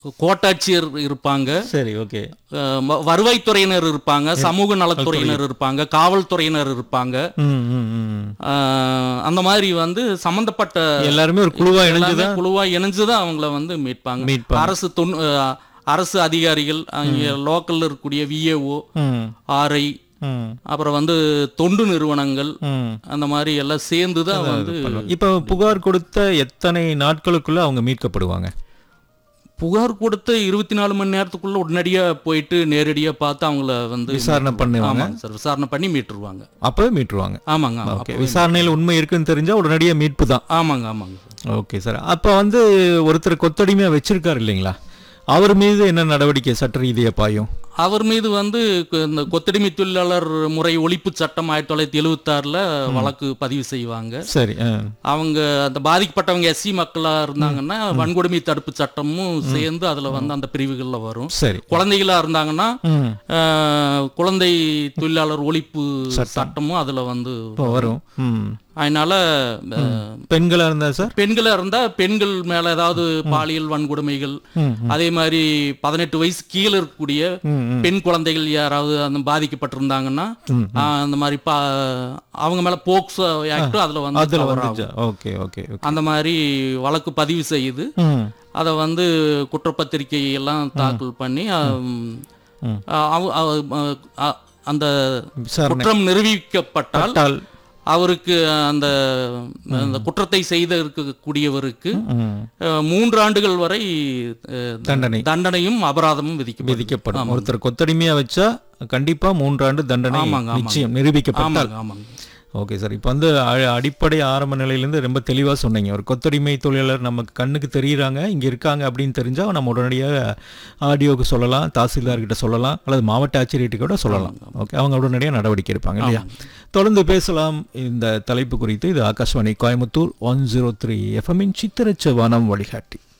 கோட்டாட்சியர் இருப்பாங்க சரி ஓகே அஹ் வ- வருவாய்த்துறையினர் இருப்பாங்க சமூக நலத்துறையினர் இருப்பாங்க காவல்துறையினர் இருப்பாங்க ம் ம் ம் அஹ் அந்த மாதிரி வந்து சம்பந்தப்பட்ட எல்லாருமே ஒரு குழுவா எல்லாமே இணைஞ்சுதான் குழுவா இணைஞ்சுதான் அவங்கள வந்து மீட்பாங்க மீட்பாங்க. அரசு தொன் அஹ் அரசு அதிகாரிகள் அங்கே லோக்கல்ல இருக்கக்கூடிய விஏஓ ம் ஆர்ஐ ம் அப்புறம் வந்து தொண்டு நிறுவனங்கள் ம் அந்த மாதிரி எல்லாம் சேர்ந்து தான் வந்து இப்போ புகார் கொடுத்த எத்தனை நாட்களுக்குள்ள அவங்க மீட்கப்படுவாங்க புகார் கொடுத்து இருபத்தி நாலு மணி நேரத்துக்குள்ள உடனடியா போயிட்டு நேரடியா பார்த்து அவங்கள வந்து விசாரணை பண்ணுவாங்க ஆமாங்க சார் விசாரணை பண்ணி மீட்டுருவாங்க அப்பவே மீட்டுருவாங்க ஆமாங்க ஆமா. ஓகே விசாரணையில் உண்மை இருக்குன்னு தெரிஞ்சா உடனடியா மீட்பு தான் ஆமாங்க ஆமாங்க சார். ஓகே சார் அப்போ வந்து ஒருத்தர் கொத்தடிமையா வச்சிருக்காரு இல்லைங்களா அவர் மீது என்ன நடவடிக்கை சட்ட ரீதியா பாயும் அவர் மீது வந்து கு- இந்த கொத்தடிமை தொழிலாளர் முறை ஒழிப்பு சட்டம் ஆயிரத்தி தொள்ளாயிரத்தி எழுவத்தாறுல வழக்கு பதிவு செய்வாங்க சரி ஆ. அவங்க அந்த பாதிக்கப்பட்டவங்க எஸ்சி மக்களா இருந்தாங்கன்னா வன்கொடுமை தடுப்பு சட்டமும் சேர்ந்து அதுல வந்து அந்த பிரிவுகள்ல வரும் சரி குழந்தைகளா இருந்தாங்கன்னா ம் அஹ், குழந்தை தொழிலாளர் ஒழிப்பு சட்டமும் அதுல வந்து இப்போ வரும் ம் அதனால அஹ், பெண்களா இருந்தா சார் பெண்களா இருந்தா பெண்கள் மேல ஏதாவது பாலியல் வன்கொடுமைகள் ம் அதே மாதிரி பதினெட்டு வயசு கீழே இருக்கக்கூடிய ம் ம் பெண் குழந்தைகள் யாராவது அந்த பாதிக்கப்பட்டிருந்தாங்கன்னா ஆஹ், அந்த மாதிரி பா அவங்க மேல போக்சோ ஆக்டும் அதுல வந்து அதுல cover ஆகும். வந்துச்சா ஓகே ஓகே ஓகே அந்த மாதிரி வழக்கு பதிவு செய்து ம் அதை வந்து குற்றப்பத்திரிகை எல்லாம் தாக்கல் பண்ணி ஆம், ம். அவ- அவ- அ- அந்த விசாரணை குற்றம் நிரூபிக்கப்பட்டால் பட்டால் அவருக்கு அந்த அந்த குற்றத்தை செய்த இருக்கக்கூடியவருக்கு ம் அஹ், மூன்று ஆண்டுகள் வரை அஹ், தண்டனை தண்டனையும் அபராதமும் விதிக்கப்படும் விதிக்கப்படும் ஒருத்தர் கொத்தடிமையா வச்சா கண்டிப்பா மூன்றாண்டு தண்டனை ஆமாங்க, ஆமாங்க. நிச்சயம் நிரூபிக்கப்பட்டால் ஆமாங்க ஆமாங்க ஓகே சார் இப்போ வந்து அ- அடிப்படை ஆரம்ப நிலையிலேருந்து ரொம்ப தெளிவாக சொன்னீங்க ஒரு கொத்தடிமை தொழிலாளர் நமக்கு கண்ணுக்கு தெரியுறாங்க இங்கே இருக்காங்க அப்படின்னு தெரிஞ்சால் நம்ம உடனடியாக ஆடியோக்கு சொல்லலாம் தாசில்தார்கிட்ட சொல்லலாம் அல்லது மாவட்ட ஆட்சியர்கிட்ட கூட சொல்லலாம் ஓகே அவங்க உடனடியாக நடவடிக்கை எடுப்பாங்க இல்லையா தொடர்ந்து பேசலாம் இந்த தலைப்பு குறித்து இது Akashvani Coimbatore one zero three எஃப்எம்மின் சித்திரச்ச வனம் வழிகாட்டி